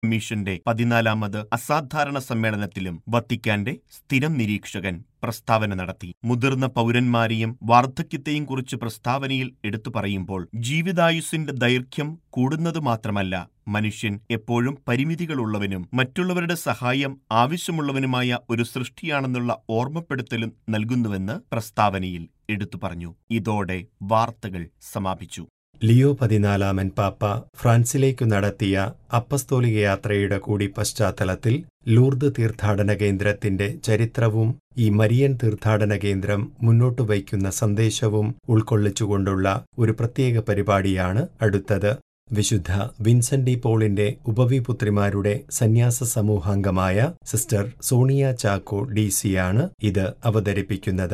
കമ്മീഷന്റെ പതിനാലാമത് അസാധാരണ സമ്മേളനത്തിലും വത്തിക്കാന്റെ സ്ഥിരം നിരീക്ഷകൻ പ്രസ്താവന നടത്തി മുതിർന്ന പൗരന്മാരെയും വാർദ്ധക്യത്തെയും കുറിച്ച് പ്രസ്താവനയിൽ എടുത്തു പറയുമ്പോൾ ജീവിതായുസിന്റെ ദൈർഘ്യം കൂടുന്നത് മാത്രമല്ല മനുഷ്യൻ എപ്പോഴും പരിമിതികളുള്ളവനും മറ്റുള്ളവരുടെ സഹായം ആവശ്യമുള്ളവനുമായ ഒരു സൃഷ്ടിയാണെന്നുള്ള ഓർമ്മപ്പെടുത്തലും നൽകുന്നുവെന്ന് പ്രസ്താവനയിൽ എടുത്തു പറഞ്ഞു ഇതോടെ വാർത്തകൾ സമാപിച്ചു ലിയോ പതിനാലാമൻ പാപ്പ ഫ്രാൻസിലേക്കു നടത്തിയ അപ്പസ്തോലിക യാത്രയുടെ കൂടി പശ്ചാത്തലത്തിൽ ലൂർദ് തീർത്ഥാടന കേന്ദ്രത്തിന്റെ ചരിത്രവും ഈ മരിയൻ തീർത്ഥാടന കേന്ദ്രം മുന്നോട്ടു വയ്ക്കുന്ന സന്ദേശവും ഉൾക്കൊള്ളിച്ചുകൊണ്ടുള്ള ഒരു പ്രത്യേക പരിപാടിയാണ് അടുത്തത് വിശുദ്ധ വിൻസെന്റ് ഡി പോളിന്റെ ഉപവിപുത്രിമാരുടെ സന്യാസ സമൂഹാംഗമായ സിസ്റ്റർ സോണിയ ചാക്കോ ഡി സിയാണ് ഇത് അവതരിപ്പിക്കുന്നത്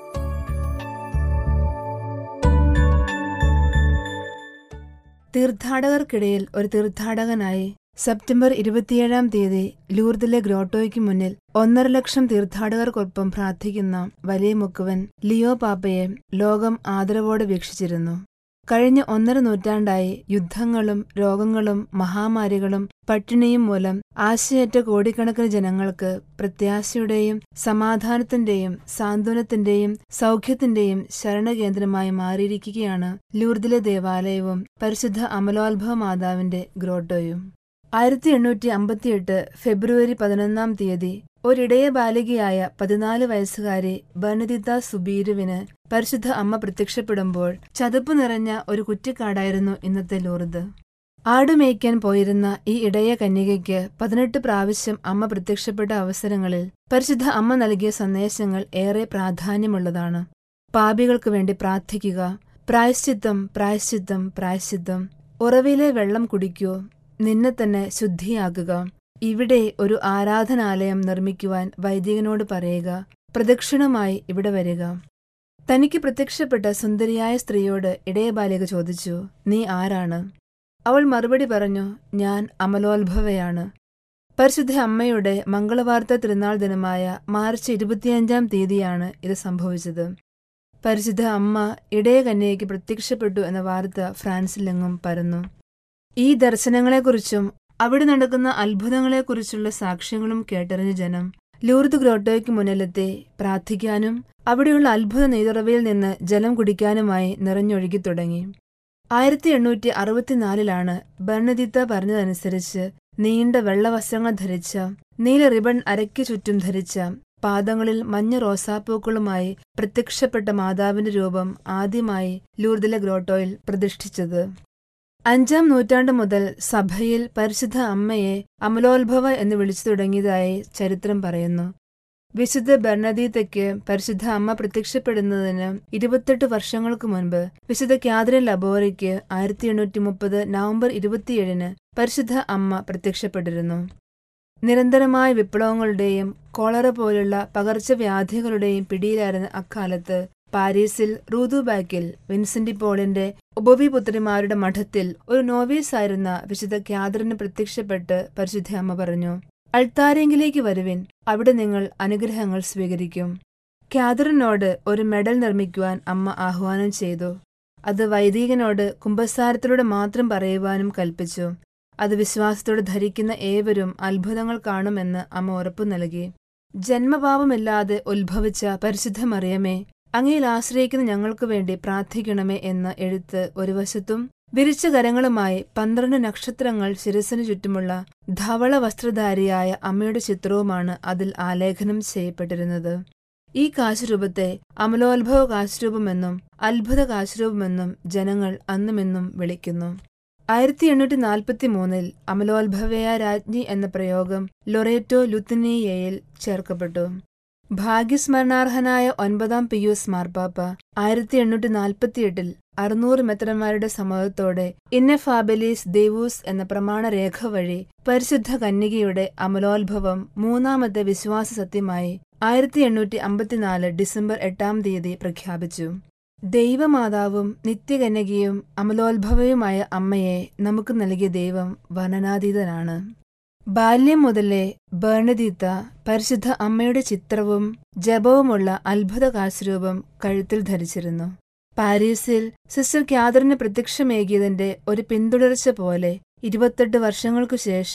തീർത്ഥാടകർക്കിടയിൽ ഒരു തീർത്ഥാടകനായി സെപ്റ്റംബർ ഇരുപത്തിയേഴാം തീയതി ലൂർദിലെ ഗ്രോട്ടോയ്ക്ക് മുന്നിൽ ഒന്നര ലക്ഷം തീർത്ഥാടകർക്കൊപ്പം പ്രാർത്ഥിക്കുന്ന വലിയ മുക്കുവൻ ലിയോ പാപ്പയെ ലോകം ആദരവോടെ വീക്ഷിച്ചിരുന്നു കഴിഞ്ഞ ഒന്നര നൂറ്റാണ്ടായി യുദ്ധങ്ങളും രോഗങ്ങളും മഹാമാരികളും പട്ടിണിയും മൂലം ആശയറ്റ കോടിക്കണക്കിന് ജനങ്ങൾക്ക് പ്രത്യാശയുടെയും സമാധാനത്തിന്റെയും സാന്ത്വനത്തിന്റെയും സൗഖ്യത്തിന്റെയും ശരണകേന്ദ്രമായി മാറിയിരിക്കുകയാണ് ലൂർദിലെ ദേവാലയവും പരിശുദ്ധ അമലോത്ഭവ മാതാവിന്റെ ഗ്രോട്ടോയും ആയിരത്തി എണ്ണൂറ്റി അമ്പത്തിയെട്ട് ഫെബ്രുവരി പതിനൊന്നാം തീയതി ഒരിടയ ബാലികയായ പതിനാല് വയസ്സുകാരി ബർണദിത്ത സുബീരുവിന് പരിശുദ്ധ അമ്മ പ്രത്യക്ഷപ്പെടുമ്പോൾ ചതുപ്പ് നിറഞ്ഞ ഒരു കുറ്റിക്കാടായിരുന്നു ഇന്നത്തെ ലൂർദ് ആടുമേയ്ക്കാൻ പോയിരുന്ന ഈ ഇടയ കന്യകയ്ക്ക് പതിനെട്ട് പ്രാവശ്യം അമ്മ പ്രത്യക്ഷപ്പെട്ട അവസരങ്ങളിൽ പരിശുദ്ധ അമ്മ നൽകിയ സന്ദേശങ്ങൾ ഏറെ പ്രാധാന്യമുള്ളതാണ് പാപികൾക്ക് വേണ്ടി പ്രാർത്ഥിക്കുക പ്രായശ്ചിത്തം പ്രായശ്ചിത്തം പ്രായശ്ചിത്തം ഉറവിലെ വെള്ളം കുടിക്കൂ നിന്നെ തന്നെ ശുദ്ധിയാക്കുക ഇവിടെ ഒരു ആരാധനാലയം നിർമ്മിക്കുവാൻ വൈദികനോട് പറയുക പ്രദക്ഷിണമായി ഇവിടെ വരിക തനിക്ക് പ്രത്യക്ഷപ്പെട്ട സുന്ദരിയായ സ്ത്രീയോട് ഇടയബാലിക ചോദിച്ചു നീ ആരാണ് അവൾ മറുപടി പറഞ്ഞു ഞാൻ അമലോത്ഭവയാണ് പരിശുദ്ധ അമ്മയുടെ മംഗളവാർത്ത തിരുനാൾ ദിനമായ മാർച്ച് ഇരുപത്തിയഞ്ചാം തീയതിയാണ് ഇത് സംഭവിച്ചത് പരിശുദ്ധ അമ്മ ഇടയ കന്യയ്ക്ക് പ്രത്യക്ഷപ്പെട്ടു എന്ന വാർത്ത ഫ്രാൻസിലെങ്ങും പരന്നു ഈ ദർശനങ്ങളെക്കുറിച്ചും അവിടെ നടക്കുന്ന അത്ഭുതങ്ങളെക്കുറിച്ചുള്ള സാക്ഷ്യങ്ങളും കേട്ടറിഞ്ഞ ജനം ലൂർദ് ഗ്രോട്ടോയ്ക്ക് മുന്നിലെത്തി പ്രാർത്ഥിക്കാനും അവിടെയുള്ള അത്ഭുത നെയ്തുറവയിൽ നിന്ന് ജലം കുടിക്കാനുമായി നിറഞ്ഞൊഴുകി തുടങ്ങി ആയിരത്തി എണ്ണൂറ്റി അറുപത്തിനാലിലാണ് ബർണദിത്ത പറഞ്ഞതനുസരിച്ച് നീണ്ട വെള്ളവസ്ത്രങ്ങൾ ധരിച്ച നീല റിബൺ അരയ്ക്ക് ചുറ്റും ധരിച്ച പാദങ്ങളിൽ മഞ്ഞ റോസാപ്പൂക്കളുമായി പ്രത്യക്ഷപ്പെട്ട മാതാവിന്റെ രൂപം ആദ്യമായി ലൂർദിലെ ഗ്രോട്ടോയിൽ പ്രതിഷ്ഠിച്ചത് അഞ്ചാം നൂറ്റാണ്ട് മുതൽ സഭയിൽ പരിശുദ്ധ അമ്മയെ അമലോത്ഭവ എന്ന് വിളിച്ചു തുടങ്ങിയതായി ചരിത്രം പറയുന്നു വിശുദ്ധ ബർണദീത്തയ്ക്ക് പരിശുദ്ധ അമ്മ പ്രത്യക്ഷപ്പെടുന്നതിന് ഇരുപത്തെട്ട് വർഷങ്ങൾക്ക് മുൻപ് വിശുദ്ധ ക്യാദ്രിൻ ലബോറയ്ക്ക് ആയിരത്തി എണ്ണൂറ്റി മുപ്പത് നവംബർ ഇരുപത്തിയേഴിന് പരിശുദ്ധ അമ്മ പ്രത്യക്ഷപ്പെട്ടിരുന്നു നിരന്തരമായ വിപ്ലവങ്ങളുടെയും കോളറ പോലുള്ള പകർച്ചവ്യാധികളുടെയും പിടിയിലായിരുന്ന അക്കാലത്ത് പാരീസിൽ റൂദുബാക്കിൽ വിൻസെന്റ് പോളിന്റെ ഉപവിപുത്രിമാരുടെ മഠത്തിൽ ഒരു നോവീസായിരുന്ന വിശുദ്ധ ക്യാദറിന് പ്രത്യക്ഷപ്പെട്ട് പരിശുദ്ധ അമ്മ പറഞ്ഞു അൾത്താരെങ്കിലേക്ക് വരുവിൻ അവിടെ നിങ്ങൾ അനുഗ്രഹങ്ങൾ സ്വീകരിക്കും ക്യാദറിനോട് ഒരു മെഡൽ നിർമ്മിക്കുവാൻ അമ്മ ആഹ്വാനം ചെയ്തു അത് വൈദികനോട് കുംഭസാരത്തിലൂടെ മാത്രം പറയുവാനും കൽപ്പിച്ചു അത് വിശ്വാസത്തോടെ ധരിക്കുന്ന ഏവരും അത്ഭുതങ്ങൾ കാണുമെന്ന് അമ്മ ഉറപ്പു നൽകി ജന്മഭാവമില്ലാതെ ഉത്ഭവിച്ച പരിശുദ്ധ മറിയമേ അങ്ങയിൽ ആശ്രയിക്കുന്ന ഞങ്ങൾക്കു വേണ്ടി പ്രാർത്ഥിക്കണമേ എന്ന എഴുത്ത് ഒരു വശത്തും വിരിച്ച കരങ്ങളുമായി പന്ത്രണ്ട് നക്ഷത്രങ്ങൾ ശിരസിനു ചുറ്റുമുള്ള ധവള വസ്ത്രധാരിയായ അമ്മയുടെ ചിത്രവുമാണ് അതിൽ ആലേഖനം ചെയ്യപ്പെട്ടിരുന്നത് ഈ കാശുരൂപത്തെ അമലോത്ഭവ കാശുരൂപമെന്നും അത്ഭുത കാശുരൂപമെന്നും ജനങ്ങൾ അന്നുമെന്നും വിളിക്കുന്നു ആയിരത്തി എണ്ണൂറ്റി നാൽപ്പത്തി മൂന്നിൽ അമലോത്ഭവയ രാജ്ഞി എന്ന പ്രയോഗം ലൊറേറ്റോ ലുത്തിനിയയിൽ ചേർക്കപ്പെട്ടു ഭാഗ്യസ്മരണാർഹനായ ഒൻപതാം പിയൂസ് മാർപ്പാപ്പ ആയിരത്തി എണ്ണൂറ്റി നാൽപ്പത്തിയെട്ടിൽ അറുന്നൂറ് മെത്രന്മാരുടെ സമ്മതത്തോടെ ഇന്നഫാബലീസ് ദേവൂസ് എന്ന പ്രമാണരേഖ വഴി പരിശുദ്ധ കന്യകയുടെ അമലോത്ഭവം മൂന്നാമത്തെ വിശ്വാസ സത്യമായി ആയിരത്തി എണ്ണൂറ്റി അമ്പത്തിനാല് ഡിസംബർ എട്ടാം തീയതി പ്രഖ്യാപിച്ചു ദൈവമാതാവും നിത്യകന്യകയും അമലോത്ഭവയുമായ അമ്മയെ നമുക്ക് നൽകിയ ദൈവം വർണ്ണനാതീതനാണ് ബാല്യം മുതലേ ബേണദീത്ത പരിശുദ്ധ അമ്മയുടെ ചിത്രവും ജപവുമുള്ള അത്ഭുത കാശുരൂപം കഴുത്തിൽ ധരിച്ചിരുന്നു പാരീസിൽ സിസ്റ്റർ ക്യാദറിന് പ്രത്യക്ഷമേകിയതിന്റെ ഒരു പിന്തുടർച്ച പോലെ ഇരുപത്തെട്ട് വർഷങ്ങൾക്കു ശേഷം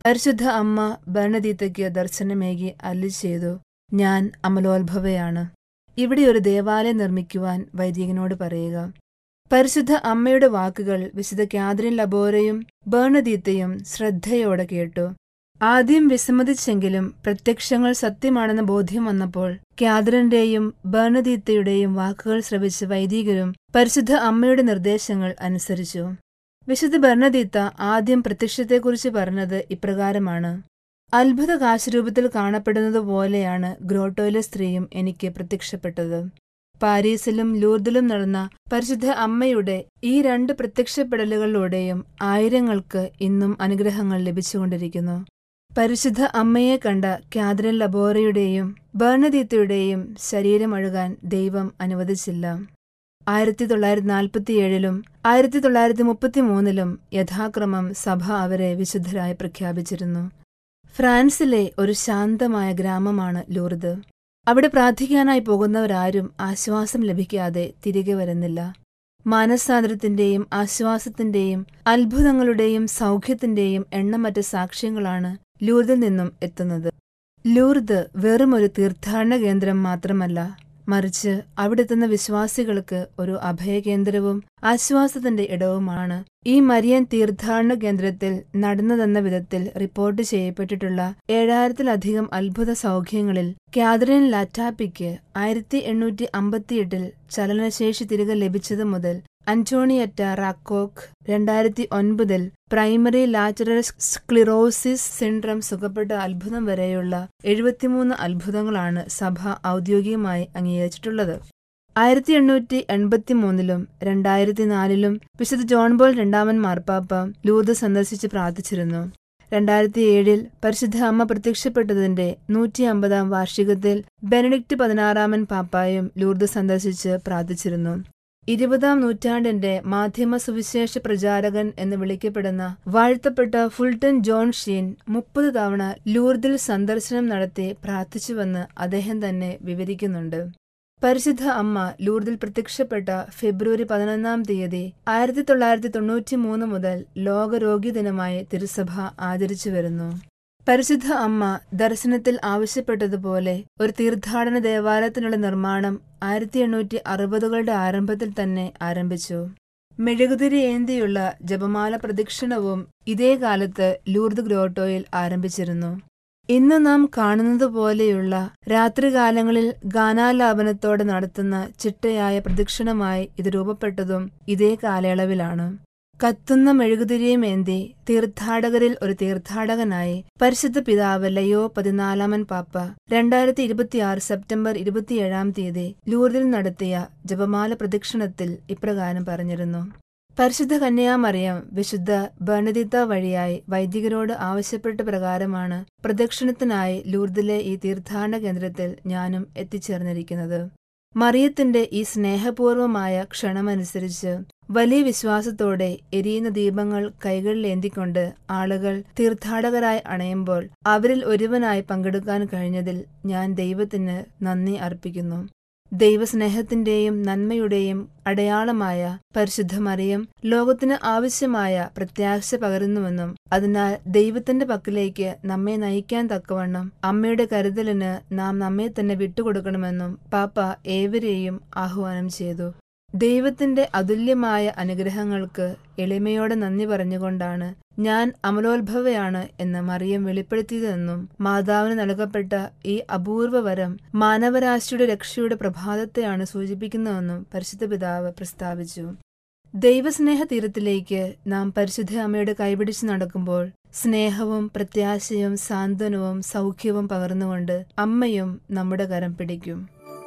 പരിശുദ്ധ അമ്മ ബർണദീത്തയ്ക്ക് ദർശനമേകി അല്ലി ചെയ്തു ഞാൻ അമലോത്ഭവയാണ് ഇവിടെ ഒരു ദേവാലയം നിർമ്മിക്കുവാൻ വൈദികനോട് പറയുക പരിശുദ്ധ അമ്മയുടെ വാക്കുകൾ വിശുദ്ധ കാതറിൻ ലബോരയും ബേണദീത്തയും ശ്രദ്ധയോടെ കേട്ടു ആദ്യം വിസമ്മതിച്ചെങ്കിലും പ്രത്യക്ഷങ്ങൾ സത്യമാണെന്ന ബോധ്യം വന്നപ്പോൾ കാതറിന്റെയും ബേണദീത്തയുടെയും വാക്കുകൾ ശ്രവിച്ച വൈദികരും പരിശുദ്ധ അമ്മയുടെ നിർദ്ദേശങ്ങൾ അനുസരിച്ചു വിശുദ്ധ ബർണദീത്ത ആദ്യം പ്രത്യക്ഷത്തെക്കുറിച്ച് പറഞ്ഞത് ഇപ്രകാരമാണ് അത്ഭുത കാശരൂപത്തിൽ കാണപ്പെടുന്നത് പോലെയാണ് ഗ്രോട്ടോയിലെ സ്ത്രീയും എനിക്ക് പ്രത്യക്ഷപ്പെട്ടത് പാരീസിലും ലൂർദിലും നടന്ന പരിശുദ്ധ അമ്മയുടെ ഈ രണ്ട് പ്രത്യക്ഷപ്പെടലുകളിലൂടെയും ആയിരങ്ങൾക്ക് ഇന്നും അനുഗ്രഹങ്ങൾ ലഭിച്ചുകൊണ്ടിരിക്കുന്നു പരിശുദ്ധ അമ്മയെ കണ്ട കാതറിൻ ലബോറയുടെയും ബർണദീത്തയുടെയും ശരീരം അഴുകാൻ ദൈവം അനുവദിച്ചില്ല ആയിരത്തി തൊള്ളായിരത്തി നാൽപ്പത്തിയേഴിലും ആയിരത്തി തൊള്ളായിരത്തി മുപ്പത്തിമൂന്നിലും യഥാക്രമം സഭ അവരെ വിശുദ്ധരായി പ്രഖ്യാപിച്ചിരുന്നു ഫ്രാൻസിലെ ഒരു ശാന്തമായ ഗ്രാമമാണ് ലൂർദ് അവിടെ പ്രാർത്ഥിക്കാനായി പോകുന്നവരാരും ആശ്വാസം ലഭിക്കാതെ തിരികെ വരുന്നില്ല മാനസാന്തരത്തിന്റെയും ആശ്വാസത്തിന്റെയും അത്ഭുതങ്ങളുടെയും സൗഖ്യത്തിന്റെയും എണ്ണമറ്റ സാക്ഷ്യങ്ങളാണ് ലൂർദിൽ നിന്നും എത്തുന്നത് ലൂർദ് വെറുമൊരു തീർത്ഥാടന കേന്ദ്രം മാത്രമല്ല മറിച്ച് അവിടെത്തുന്ന വിശ്വാസികൾക്ക് ഒരു അഭയകേന്ദ്രവും ആശ്വാസത്തിന്റെ ഇടവുമാണ് ഈ മരിയൻ തീർത്ഥാടന കേന്ദ്രത്തിൽ നടന്നതെന്ന വിധത്തിൽ റിപ്പോർട്ട് ചെയ്യപ്പെട്ടിട്ടുള്ള ഏഴായിരത്തിലധികം അത്ഭുത സൗഖ്യങ്ങളിൽ കാതറിൻ ലാറ്റാപ്പിക്ക് ആയിരത്തി എണ്ണൂറ്റി അമ്പത്തിയെട്ടിൽ ചലനശേഷി തിരികെ ലഭിച്ചത് മുതൽ അന്റോണിയറ്റ റാക്കോക്ക് രണ്ടായിരത്തി ഒൻപതിൽ പ്രൈമറി ലാറ്ററൽ സ്ക്ലിറോസിസ് സിൻഡ്രം സുഖപ്പെട്ട അത്ഭുതം വരെയുള്ള എഴുപത്തിമൂന്ന് അത്ഭുതങ്ങളാണ് സഭ ഔദ്യോഗികമായി അംഗീകരിച്ചിട്ടുള്ളത് ആയിരത്തി എണ്ണൂറ്റി എൺപത്തിമൂന്നിലും രണ്ടായിരത്തി നാലിലും വിശുദ്ധ ജോൺ ബോൾ രണ്ടാമൻ മാർപ്പാപ്പ ലൂത് സന്ദർശിച്ച് പ്രാർത്ഥിച്ചിരുന്നു രണ്ടായിരത്തി ഏഴിൽ പരിശുദ്ധ അമ്മ പ്രത്യക്ഷപ്പെട്ടതിന്റെ നൂറ്റി അമ്പതാം വാർഷികത്തിൽ ബെനഡിക്ട് പതിനാറാമൻ പാപ്പായും ലൂർദ് സന്ദർശിച്ച് പ്രാർത്ഥിച്ചിരുന്നു ഇരുപതാം നൂറ്റാണ്ടിന്റെ മാധ്യമ സുവിശേഷ പ്രചാരകൻ എന്ന് വിളിക്കപ്പെടുന്ന വാഴ്ത്തപ്പെട്ട ഫുൾട്ടൻ ജോൺ ഷീൻ മുപ്പത് തവണ ലൂർദിൽ സന്ദർശനം നടത്തി പ്രാർത്ഥിച്ചുവെന്ന് അദ്ദേഹം തന്നെ വിവരിക്കുന്നുണ്ട് പരിശുദ്ധ അമ്മ ലൂർദിൽ പ്രത്യക്ഷപ്പെട്ട ഫെബ്രുവരി പതിനൊന്നാം തീയതി ആയിരത്തി തൊള്ളായിരത്തി തൊണ്ണൂറ്റി മൂന്ന് മുതൽ ലോകരോഗി ദിനമായി തിരുസഭ ആചരിച്ചു വരുന്നു പരിശുദ്ധ അമ്മ ദർശനത്തിൽ ആവശ്യപ്പെട്ടതുപോലെ ഒരു തീർത്ഥാടന ദേവാലയത്തിനുള്ള നിർമ്മാണം ആയിരത്തി എണ്ണൂറ്റി അറുപതുകളുടെ ആരംഭത്തിൽ തന്നെ ആരംഭിച്ചു മെഴുകുതിരി ഏന്തിയുള്ള ജപമാല പ്രദക്ഷിണവും ഇതേ കാലത്ത് ലൂർദ് ഗ്രോട്ടോയിൽ ആരംഭിച്ചിരുന്നു ഇന്ന് നാം കാണുന്നത് പോലെയുള്ള രാത്രികാലങ്ങളിൽ ഗാനാലാപനത്തോടെ നടത്തുന്ന ചിട്ടയായ പ്രദക്ഷിണമായി ഇത് രൂപപ്പെട്ടതും ഇതേ കാലയളവിലാണ് കത്തുന്ന മെഴുകുതിരിയുമേന്തി തീർത്ഥാടകരിൽ ഒരു തീർത്ഥാടകനായി പരിശുദ്ധ പിതാവ് ലയോ പതിനാലാമൻ പാപ്പ രണ്ടായിരത്തി ഇരുപത്തിയാറ് സെപ്റ്റംബർ ഇരുപത്തിയേഴാം തീയതി ലൂർദിൽ നടത്തിയ ജപമാല പ്രദക്ഷിണത്തിൽ ഇപ്രകാരം പറഞ്ഞിരുന്നു പരിശുദ്ധ കന്യാമറിയം വിശുദ്ധ ബർണദിത്ത വഴിയായി വൈദികരോട് ആവശ്യപ്പെട്ട പ്രകാരമാണ് പ്രദക്ഷിണത്തിനായി ലൂർദിലെ ഈ തീർത്ഥാടന കേന്ദ്രത്തിൽ ഞാനും എത്തിച്ചേർന്നിരിക്കുന്നത് മറിയത്തിന്റെ ഈ സ്നേഹപൂർവമായ ക്ഷണമനുസരിച്ച് വലിയ വിശ്വാസത്തോടെ എരിയുന്ന ദീപങ്ങൾ കൈകളിലേന്തിക്കൊണ്ട് ആളുകൾ തീർത്ഥാടകരായി അണയുമ്പോൾ അവരിൽ ഒരുവനായി പങ്കെടുക്കാൻ കഴിഞ്ഞതിൽ ഞാൻ ദൈവത്തിന് നന്ദി അർപ്പിക്കുന്നു ദൈവസ്നേഹത്തിന്റെയും നന്മയുടെയും അടയാളമായ പരിശുദ്ധ മറിയം ലോകത്തിന് ആവശ്യമായ പ്രത്യാശ പകരുന്നുവെന്നും അതിനാൽ ദൈവത്തിന്റെ പക്കലേക്ക് നമ്മെ നയിക്കാൻ തക്കവണ്ണം അമ്മയുടെ കരുതലിന് നാം നമ്മെ തന്നെ വിട്ടുകൊടുക്കണമെന്നും പാപ്പ ഏവരെയും ആഹ്വാനം ചെയ്തു ദൈവത്തിന്റെ അതുല്യമായ അനുഗ്രഹങ്ങൾക്ക് എളിമയോടെ നന്ദി പറഞ്ഞുകൊണ്ടാണ് ഞാൻ അമലോത്ഭവയാണ് എന്ന് മറിയം വെളിപ്പെടുത്തിയതെന്നും മാതാവിന് നൽകപ്പെട്ട ഈ അപൂർവ വരം മാനവരാശിയുടെ രക്ഷയുടെ പ്രഭാതത്തെയാണ് സൂചിപ്പിക്കുന്നതെന്നും പരിശുദ്ധ പിതാവ് പ്രസ്താവിച്ചു ദൈവസ്നേഹ തീരത്തിലേക്ക് നാം പരിശുദ്ധ അമ്മയുടെ കൈപിടിച്ച് നടക്കുമ്പോൾ സ്നേഹവും പ്രത്യാശയും സാന്ത്വനവും സൗഖ്യവും പകർന്നുകൊണ്ട് അമ്മയും നമ്മുടെ കരം പിടിക്കും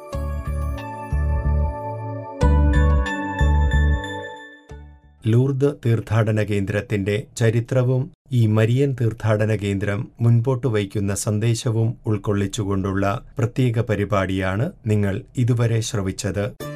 ലൂർദ് തീർത്ഥാടന കേന്ദ്രത്തിന്റെ ചരിത്രവും ഈ മരിയൻ തീർത്ഥാടന കേന്ദ്രം മുൻപോട്ട് വയ്ക്കുന്ന സന്ദേശവും ഉൾക്കൊള്ളിച്ചുകൊണ്ടുള്ള പ്രത്യേക പരിപാടിയാണ് നിങ്ങൾ ഇതുവരെ ശ്രവിച്ചത്